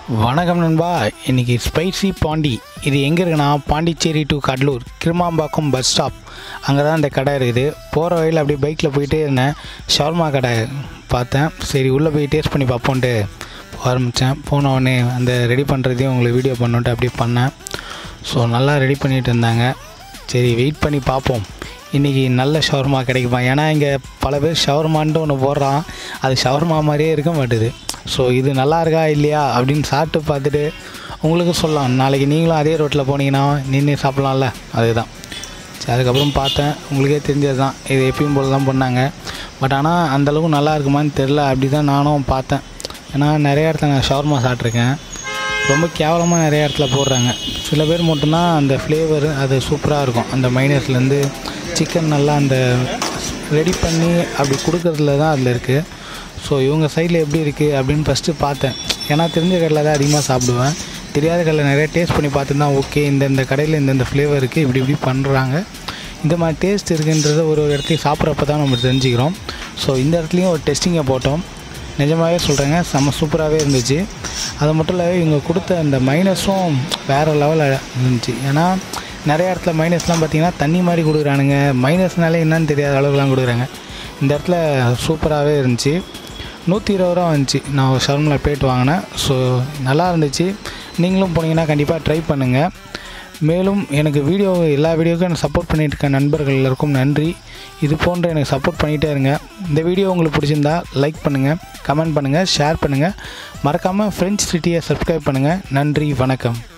வணக்கம் நண்பா இன்றைக்கி ஸ்பைசி பாண்டி இது எங்கே இருக்குன்னா Pondicherry to Cuddalore Kirumambakkam bus stop அங்கே தான் இந்த கடை இருக்குது போகிற வழியில் அப்படியே பைக்கில் போயிட்டே இருந்தேன் ஷவர்மா கடை பார்த்தேன் சரி உள்ளே போய் டேஸ்ட் பண்ணி பார்ப்போன்ட்டு ஆரம்பித்தேன் போன உடனே அந்த ரெடி பண்ணுறதையும் உங்களுக்கு வீடியோ பண்ணுன்ட்டு அப்படியே பண்ணேன் ஸோ நல்லா ரெடி பண்ணிகிட்டு இருந்தாங்க சரி வெயிட் பண்ணி பார்ப்போம் இன்றைக்கி நல்ல ஷவர்மா கிடைக்குமா ஏன்னா இங்கே பல பேர் ஷவர்மான்ட்டு ஒன்று போடுறான் அது ஷவர்மா மாதிரியே இருக்க மாட்டுது ஸோ இது நல்லா இருக்கா இல்லையா அப்படின்னு சாப்பிட்டு பார்த்துட்டு உங்களுக்கு சொல்லலாம் நாளைக்கு நீங்களும் அதே ரோட்டில் போனீங்கன்னா நின்று சாப்பிட்லாம்ல அதுதான் சரி அதுக்கப்புறம் பார்த்தேன் உங்களுக்கே தெரிஞ்சது தான் இது எப்பயும் போல தான் பண்ணாங்க பட் ஆனால் அந்தளவுக்கு நல்லா இருக்குமான்னு தெரில அப்படி தான் நானும் பார்த்தேன் ஏன்னா நிறைய இடத்துல நான் ஷவர்மா சாப்பிட்ருக்கேன் ரொம்ப கேவலமாக நிறைய இடத்துல போடுறாங்க சில பேர் மட்டும்தான் அந்த ஃப்ளேவர் அது சூப்பராக இருக்கும் அந்த மைனஸ்லேருந்து சிக்கன் நல்லா அந்த ரெடி பண்ணி அப்படி கொடுக்கறதுல தான் அதில் இருக்குது ஸோ இவங்க சைடில் எப்படி இருக்குது அப்படின்னு ஃபஸ்ட்டு பார்த்தேன் ஏன்னா தெரிஞ்ச கடையில் தான் அதிகமாக சாப்பிடுவேன் தெரியாத கடையில் நிறைய டேஸ்ட் பண்ணி பார்த்து தான் ஓகே இந்த இந்த கடையில் இந்த இந்த ஃப்ளேவர் இருக்குது இப்படி இப்படி பண்ணுறாங்க இந்த மாதிரி டேஸ்ட் இருக்குன்றத ஒரு ஒரு இடத்தையும் சாப்பிட்றப்ப தான் நம்ம தெரிஞ்சுக்கிறோம் ஸோ இந்த இடத்துலையும் ஒரு டெஸ்டிங்கை போட்டோம் நிஜமாகவே சொல்கிறேங்க செம்ம சூப்பராகவே இருந்துச்சு அது மட்டும் இல்லை இவங்க கொடுத்த அந்த மைனஸும் வேறு லெவலில் இருந்துச்சு ஏன்னா நிறைய இடத்துல மைனஸ்லாம் பார்த்தீங்கன்னா தண்ணி மாதிரி கொடுக்குறானுங்க மைனஸ்னாலே என்னன்னு தெரியாத அளவுக்குலாம் கொடுக்குறாங்க இந்த இடத்துல சூப்பராகவே இருந்துச்சு நூற்றி இருபது ரூபா வந்துச்சு நான் ஷர்மில் பிளேட் வாங்கினேன் ஸோ நல்லா இருந்துச்சு நீங்களும் போனீங்கன்னா கண்டிப்பாக ட்ரை பண்ணுங்கள் மேலும் எனக்கு வீடியோ எல்லா வீடியோவுக்கும் எனக்கு சப்போர்ட் பண்ணிட்டு இருக்க நண்பர்கள் எல்லாருக்கும் நன்றி இது போன்ற எனக்கு சப்போர்ட் பண்ணிகிட்டே இருங்க இந்த வீடியோ உங்களுக்கு பிடிச்சிருந்தா லைக் பண்ணுங்கள் கமெண்ட் பண்ணுங்கள் ஷேர் பண்ணுங்கள் மறக்காமல் ஃப்ரெண்ட்ஸ் சிட்டியை சப்ஸ்கிரைப் பண்ணுங்கள் நன்றி வணக்கம்